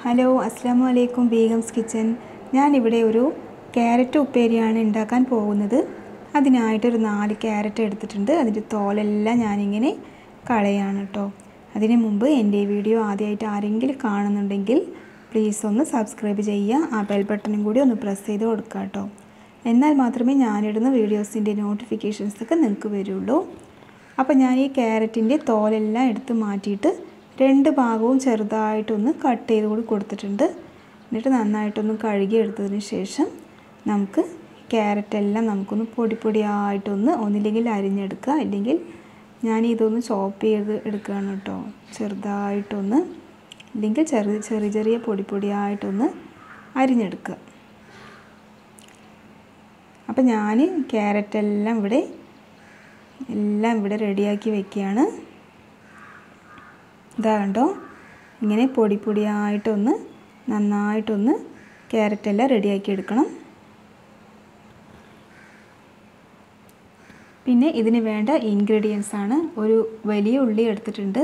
hello അസ്സാം വലൈക്കും Begums kitchen ഞാനിവിടെ ഒരു ക്യാരറ്റ് ഉപ്പേരിയാണ് ഉണ്ടാക്കാൻ പോകുന്നത് അതിനായിട്ടൊരു നാല് ക്യാരറ്റ് എടുത്തിട്ടുണ്ട് അതിൻ്റെ തോലെല്ലാം ഞാനിങ്ങനെ കളയാണ് കേട്ടോ അതിന് മുമ്പ് എൻ്റെ ഈ വീഡിയോ ആദ്യമായിട്ട് ആരെങ്കിലും കാണുന്നുണ്ടെങ്കിൽ പ്ലീസ് ഒന്ന് സബ്സ്ക്രൈബ് ചെയ്യുക ആ ബെൽ ബട്ടണും കൂടി ഒന്ന് പ്രസ് ചെയ്ത് കൊടുക്കുക കേട്ടോ എന്നാൽ മാത്രമേ ഞാനിടുന്ന വീഡിയോസിൻ്റെ നോട്ടിഫിക്കേഷൻസ് ഒക്കെ നിങ്ങൾക്ക് വരുള്ളൂ അപ്പോൾ ഞാൻ ഈ ക്യാരറ്റിൻ്റെ തോലെല്ലാം എടുത്ത് മാറ്റിയിട്ട് രണ്ട് ഭാഗവും ചെറുതായിട്ടൊന്ന് കട്ട് ചെയ്ത് കൂടി കൊടുത്തിട്ടുണ്ട് എന്നിട്ട് നന്നായിട്ടൊന്ന് കഴുകി എടുത്തതിന് ശേഷം നമുക്ക് ക്യാരറ്റെല്ലാം നമുക്കൊന്ന് പൊടി പൊടിയായിട്ടൊന്ന് ഒന്നില്ലെങ്കിൽ അരിഞ്ഞെടുക്കുക അല്ലെങ്കിൽ ഞാൻ ഇതൊന്ന് ചോപ്പ് ചെയ്ത് എടുക്കുകയാണ് കേട്ടോ ചെറുതായിട്ടൊന്ന് അല്ലെങ്കിൽ ചെറിയ ചെറിയ ചെറിയ പൊടി പൊടിയായിട്ടൊന്ന് അരിഞ്ഞെടുക്കുക അപ്പം ഞാൻ ക്യാരറ്റെല്ലാം ഇവിടെ എല്ലാം ഇവിടെ റെഡിയാക്കി വെക്കുകയാണ് ഇതാ കണ്ടോ ഇങ്ങനെ പൊടി പൊടിയായിട്ടൊന്ന് നന്നായിട്ടൊന്ന് ക്യാരറ്റെല്ലാം റെഡിയാക്കി എടുക്കണം പിന്നെ ഇതിന് വേണ്ട ഇൻഗ്രീഡിയൻസ് ആണ് ഒരു വലിയ ഉള്ളി എടുത്തിട്ടുണ്ട്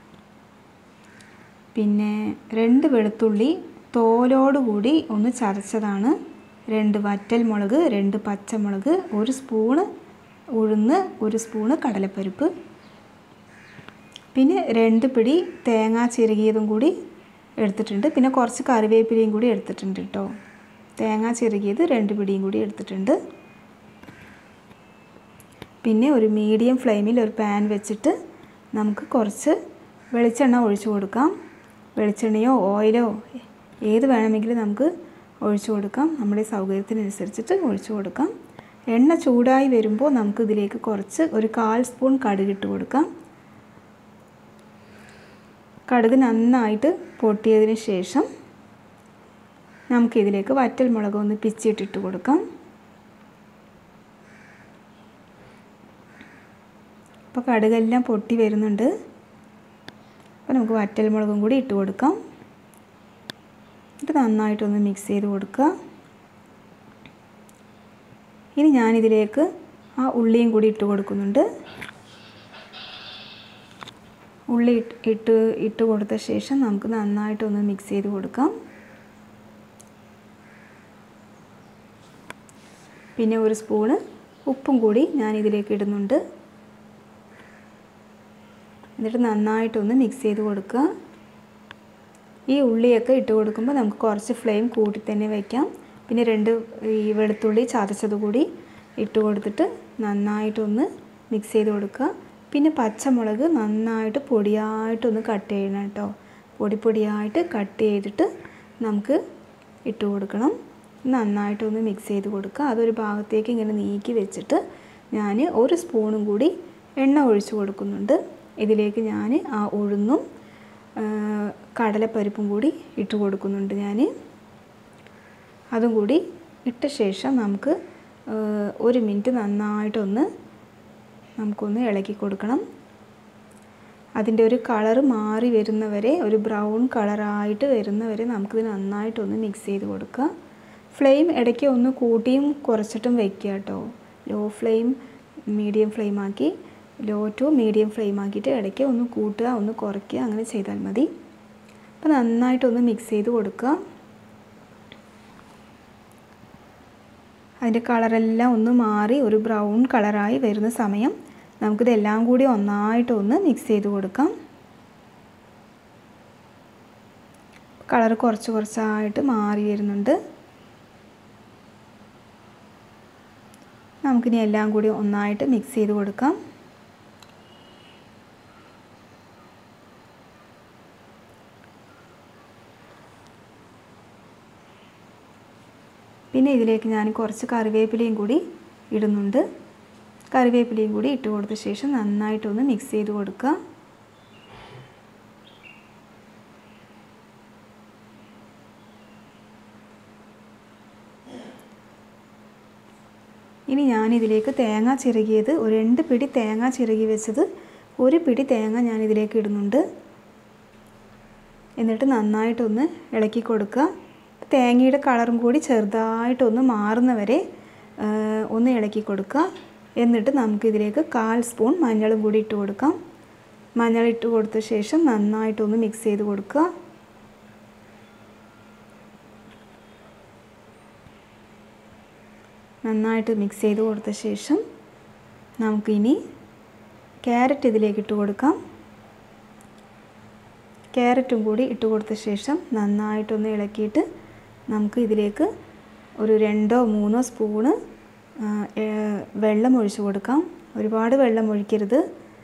പിന്നെ രണ്ട് വെളുത്തുള്ളി തോലോടുകൂടി ഒന്ന് ചതച്ചതാണ് രണ്ട് വറ്റൽ മുളക് രണ്ട് പച്ചമുളക് ഒരു സ്പൂണ് ഉഴുന്ന് ഒരു സ്പൂണ് കടലപ്പരിപ്പ് പിന്നെ രണ്ട് പിടി തേങ്ങ ചിരകിയതും കൂടി എടുത്തിട്ടുണ്ട് പിന്നെ കുറച്ച് കറിവേപ്പിലയും കൂടി എടുത്തിട്ടുണ്ട് കേട്ടോ തേങ്ങ ചിരകിയത് രണ്ട് പിടിയും കൂടി എടുത്തിട്ടുണ്ട് പിന്നെ ഒരു മീഡിയം ഫ്ലെയിമിൽ ഒരു പാൻ വെച്ചിട്ട് നമുക്ക് കുറച്ച് വെളിച്ചെണ്ണ ഒഴിച്ചു കൊടുക്കാം വെളിച്ചെണ്ണയോ ഓയിലോ ഏത് വേണമെങ്കിലും നമുക്ക് ഒഴിച്ചു കൊടുക്കാം നമ്മുടെ സൗകര്യത്തിനനുസരിച്ചിട്ട് ഒഴിച്ചു കൊടുക്കാം എണ്ണ ചൂടായി വരുമ്പോൾ നമുക്ക് ഇതിലേക്ക് കുറച്ച് ഒരു കാൽ സ്പൂൺ കടുകിട്ട് കൊടുക്കാം കടുക് നന്നായിട്ട് പൊട്ടിയതിന് ശേഷം നമുക്കിതിലേക്ക് വറ്റൽ മുളക് ഒന്ന് പിച്ചിട്ടിട്ട് കൊടുക്കാം അപ്പോൾ കടുകെല്ലാം പൊട്ടി വരുന്നുണ്ട് അപ്പോൾ നമുക്ക് വറ്റൽ മുളകും കൂടി ഇട്ട് കൊടുക്കാം എന്നിട്ട് നന്നായിട്ടൊന്ന് മിക്സ് ചെയ്ത് കൊടുക്കുക ഇനി ഞാനിതിലേക്ക് ആ ഉള്ളിയും കൂടി ഇട്ട് കൊടുക്കുന്നുണ്ട് ഉള്ളി ഇട്ട് ഇട്ട് കൊടുത്ത ശേഷം നമുക്ക് നന്നായിട്ടൊന്ന് മിക്സ് ചെയ്ത് കൊടുക്കാം പിന്നെ ഒരു സ്പൂണ് ഉപ്പും കൂടി ഞാൻ ഇതിലേക്ക് ഇടുന്നുണ്ട് എന്നിട്ട് നന്നായിട്ടൊന്ന് മിക്സ് ചെയ്ത് കൊടുക്കുക ഈ ഉള്ളിയൊക്കെ ഇട്ട് കൊടുക്കുമ്പോൾ നമുക്ക് കുറച്ച് ഫ്ലെയിം കൂട്ടി തന്നെ വയ്ക്കാം പിന്നെ രണ്ട് ഈ വെളുത്തുള്ളി ചതച്ചത് കൂടി ഇട്ട് കൊടുത്തിട്ട് നന്നായിട്ടൊന്ന് മിക്സ് ചെയ്ത് കൊടുക്കുക പിന്നെ പച്ചമുളക് നന്നായിട്ട് പൊടിയായിട്ടൊന്ന് കട്ട് ചെയ്യണം കേട്ടോ പൊടി പൊടിയായിട്ട് കട്ട് ചെയ്തിട്ട് നമുക്ക് ഇട്ട് കൊടുക്കണം നന്നായിട്ടൊന്ന് മിക്സ് ചെയ്ത് കൊടുക്കുക അതൊരു ഭാഗത്തേക്ക് ഇങ്ങനെ നീക്കി വെച്ചിട്ട് ഞാൻ ഒരു സ്പൂണും കൂടി എണ്ണ ഒഴിച്ച് കൊടുക്കുന്നുണ്ട് ഇതിലേക്ക് ഞാൻ ആ ഉഴുന്നും കടലപ്പരിപ്പും കൂടി ഇട്ട് കൊടുക്കുന്നുണ്ട് ഞാൻ അതും കൂടി ഇട്ട ശേഷം നമുക്ക് ഒരു മിനിറ്റ് നന്നായിട്ടൊന്ന് നമുക്കൊന്ന് ഇളക്കി കൊടുക്കണം അതിൻ്റെ ഒരു കളറ് മാറി വരുന്നവരെ ഒരു ബ്രൗൺ കളറായിട്ട് വരുന്നവരെ നമുക്കിത് നന്നായിട്ടൊന്ന് മിക്സ് ചെയ്ത് കൊടുക്കുക ഫ്ലെയിം ഇടയ്ക്ക് ഒന്ന് കൂട്ടിയും കുറച്ചിട്ടും വെക്കുക കേട്ടോ ലോ ഫ്ലെയിം മീഡിയം ഫ്ലെയിം ആക്കി ലോ ടു മീഡിയം ഫ്ലെയിം ആക്കിയിട്ട് ഇടയ്ക്ക് ഒന്ന് കൂട്ടുക ഒന്ന് കുറയ്ക്കുക അങ്ങനെ ചെയ്താൽ മതി അപ്പോൾ നന്നായിട്ടൊന്ന് മിക്സ് ചെയ്ത് കൊടുക്കുക അതിൻ്റെ കളറെല്ലാം ഒന്ന് മാറി ഒരു ബ്രൗൺ കളറായി വരുന്ന സമയം നമുക്കിതെല്ലാം കൂടി ഒന്നായിട്ടൊന്ന് മിക്സ് ചെയ്ത് കൊടുക്കാം കളർ കുറച്ച് കുറച്ചായിട്ട് മാറി വരുന്നുണ്ട് നമുക്കിനി എല്ലാം കൂടി ഒന്നായിട്ട് മിക്സ് ചെയ്ത് കൊടുക്കാം പിന്നെ ഇതിലേക്ക് ഞാൻ കുറച്ച് കറിവേപ്പിലയും കൂടി ഇടുന്നുണ്ട് കറിവേപ്പിലയും കൂടി ഇട്ട് കൊടുത്ത ശേഷം നന്നായിട്ടൊന്ന് മിക്സ് ചെയ്ത് കൊടുക്കുക ഇനി ഞാനിതിലേക്ക് തേങ്ങ ചിരകിയത് ഒരു രണ്ട് പിടി തേങ്ങ ചിരകി വെച്ചത് ഒരു പിടി തേങ്ങ ഞാൻ ഇതിലേക്ക് ഇടുന്നുണ്ട് എന്നിട്ട് നന്നായിട്ടൊന്ന് ഇളക്കി കൊടുക്കുക തേങ്ങയുടെ കളറും കൂടി ചെറുതായിട്ടൊന്ന് മാറുന്നവരെ ഒന്ന് ഇളക്കി കൊടുക്കുക എന്നിട്ട് നമുക്കിതിലേക്ക് കാൽ സ്പൂൺ മഞ്ഞളും കൂടി ഇട്ട് കൊടുക്കാം മഞ്ഞൾ ഇട്ട് കൊടുത്ത ശേഷം നന്നായിട്ടൊന്ന് മിക്സ് ചെയ്ത് കൊടുക്കുക നന്നായിട്ട് മിക്സ് ചെയ്ത് കൊടുത്ത ശേഷം നമുക്കിനി ക്യാരറ്റ് ഇതിലേക്ക് ഇട്ട് കൊടുക്കാം ക്യാരറ്റും കൂടി ഇട്ട് കൊടുത്ത ശേഷം നന്നായിട്ടൊന്ന് ഇളക്കിയിട്ട് നമുക്ക് ഇതിലേക്ക് ഒരു രണ്ടോ മൂന്നോ സ്പൂണ് ആ, ഏ, വെള്ളം ഒഴിച്ചു കൊടുക്കാം ഒരുപാട് വെള്ളം ഒഴിക്കരുത്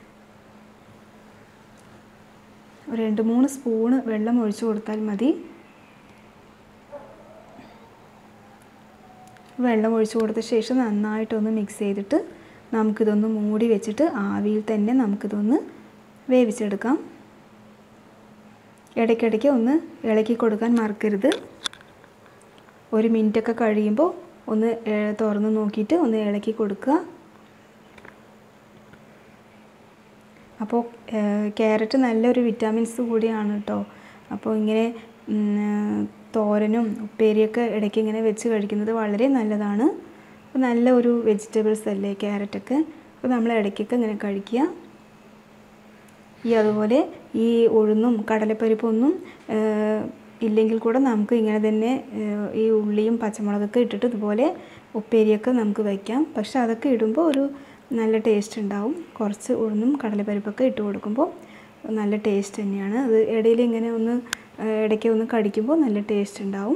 ഒരു രണ്ട് മൂന്ന് സ്പൂണ് വെള്ളം ഒഴിച്ചു കൊടുത്താൽ മതി വെള്ളം ഒഴിച്ചു കൊടുത്ത ശേഷം നന്നായിട്ടൊന്ന് മിക്സ് ചെയ്തിട്ട് നമുക്കിതൊന്ന് മൂടി വെച്ചിട്ട് ആവിയിൽ തന്നെ നമുക്കിതൊന്ന് വേവിച്ചെടുക്കാം ഇടയ്ക്കിടയ്ക്ക് ഒന്ന് ഇളക്കി കൊടുക്കാൻ മറക്കരുത് ഒരു മിനിറ്റൊക്കെ കഴിയുമ്പോൾ ഒന്ന് ഏ- തുറന്ന് നോക്കിയിട്ട് ഒന്ന് ഇളക്കി കൊടുക്കുക അപ്പോൾ ക്യാരറ്റ് നല്ലൊരു വിറ്റാമിൻസ് കൂടിയാണ് കേട്ടോ അപ്പോൾ ഇങ്ങനെ ഉം, തോരനും ഉപ്പേരിയൊക്കെ ഇടയ്ക്ക് ഇങ്ങനെ വെച്ച് കഴിക്കുന്നത് വളരെ നല്ലതാണ് അപ്പോൾ നല്ല ഒരു വെജിറ്റബിൾസ് അല്ലേ ക്യാരറ്റൊക്കെ അപ്പോൾ നമ്മൾ ഇടയ്ക്കൊക്കെ ഇങ്ങനെ കഴിക്കുക ഈ അതുപോലെ ഈ ഉഴുന്നും കടലപ്പരിപ്പൊന്നും ഏഹ്, ഇല്ലെങ്കിൽ കൂടെ നമുക്ക് ഇങ്ങനെ തന്നെ ഏഹ്, ഈ ഉള്ളിയും പച്ചമുളകൊക്കെ ഇട്ടിട്ട് ഇതുപോലെ ഉപ്പേരിയൊക്കെ നമുക്ക് വയ്ക്കാം പക്ഷെ അതൊക്കെ ഇടുമ്പോൾ ഒരു നല്ല ടേസ്റ്റ് ഉണ്ടാവും കുറച്ച് ഉഴുന്നും കടലപ്പരിപ്പൊക്കെ ഇട്ട് കൊടുക്കുമ്പോൾ നല്ല ടേസ്റ്റ് തന്നെയാണ് അത് ഇടയിൽ ഇങ്ങനെ ഒന്ന് ഏഹ്, ഇടയ്ക്ക് ഒന്ന് കടിക്കുമ്പോൾ നല്ല ടേസ്റ്റ് ഉണ്ടാവും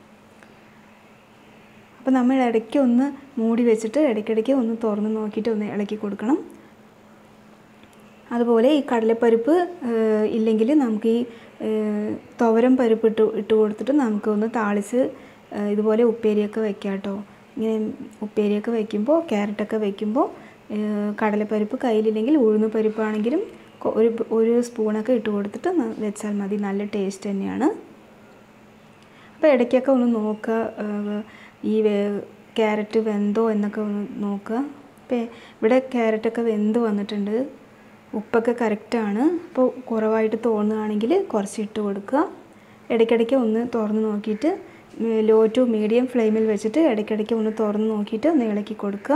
അപ്പോൾ നമ്മൾ ഇടയ്ക്ക് ഒന്ന് മൂടി വെച്ചിട്ട് ഇടയ്ക്കിടയ്ക്ക് ഒന്ന് തുറന്ന് നോക്കിയിട്ട് ഒന്ന് ഇളക്കി കൊടുക്കണം അതുപോലെ ഈ കടലപ്പരിപ്പ് ഇല്ലെങ്കിൽ നമുക്ക് ഈ ഏഹ്, തുവരം പരിപ്പ് ഇട്ട് ഇട്ട് കൊടുത്തിട്ട് നമുക്കൊന്ന് താളിച്ച് ഏഹ്, ഇതുപോലെ ഉപ്പേരിയൊക്കെ വെക്കാം കേട്ടോ ഇങ്ങനെ ഉപ്പേരിയൊക്കെ വെക്കുമ്പോൾ ക്യാരറ്റൊക്കെ വെക്കുമ്പോൾ ഏഹ്, കടലപ്പരിപ്പ് കയ്യിലില്ലെങ്കിൽ ഉഴുന്ന് പരിപ്പാണെങ്കിലും കൊ- ഒരു ഒരു സ്പൂണൊക്കെ ഇട്ട് കൊടുത്തിട്ട് ന- വെച്ചാൽ മതി നല്ല ടേസ്റ്റ് തന്നെയാണ് അപ്പോൾ ഇടയ്ക്കൊക്കെ ഒന്ന് നോക്കുക ഏഹ്, ഈ വേ- ക്യാരറ്റ് വെന്തോ എന്നൊക്കെ ഒന്ന് നോക്കുക ഇപ്പോൾ ഇവിടെ ക്യാരറ്റൊക്കെ വെന്ത് വന്നിട്ടുണ്ട് ഉപ്പൊക്കെ കറക്റ്റാണ് അപ്പോൾ കുറവായിട്ട് തോന്നുകയാണെങ്കിൽ കുറച്ച് ഇട്ട് കൊടുക്കുക ഇടയ്ക്കിടയ്ക്ക് ഒന്ന് തുറന്ന് നോക്കിയിട്ട് ലോ ടു മീഡിയം ഫ്ലെയിമിൽ വെച്ചിട്ട് ഇടയ്ക്കിടയ്ക്ക് ഒന്ന് തുറന്ന് നോക്കിയിട്ട് ഒന്ന് ഇളക്കി കൊടുക്കുക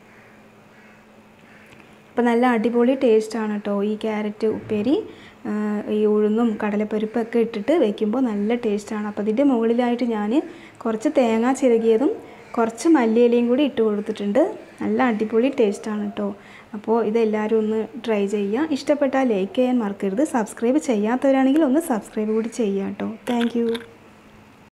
അപ്പോൾ നല്ല അടിപൊളി ടേസ്റ്റാണ് കേട്ടോ ഈ ക്യാരറ്റ് ഉപ്പേരി ആ, ഈ ഉഴുന്നും കടലപ്പരിപ്പൊക്കെ ഇട്ടിട്ട് വെക്കുമ്പോൾ നല്ല ടേസ്റ്റാണ് അപ്പോൾ അതിൻ്റെ മുകളിലായിട്ട് ഞാൻ കുറച്ച് തേങ്ങ ചിരകിയതും കുറച്ച് മല്ലിയിലയും കൂടി ഇട്ട് കൊടുത്തിട്ടുണ്ട് നല്ല അടിപൊളി ടേസ്റ്റാണ് കേട്ടോ അപ്പോൾ ഇതെല്ലാവരും ഒന്ന് ട്രൈ ചെയ്യുക ഇഷ്ടപ്പെട്ടാൽ ലൈക്ക് ചെയ്യാൻ മറക്കരുത് സബ്സ്ക്രൈബ് ചെയ്യാത്തവരാണെങ്കിൽ ഒന്ന് സബ്സ്ക്രൈബ് കൂടി ചെയ്യുക കേട്ടോ താങ്ക്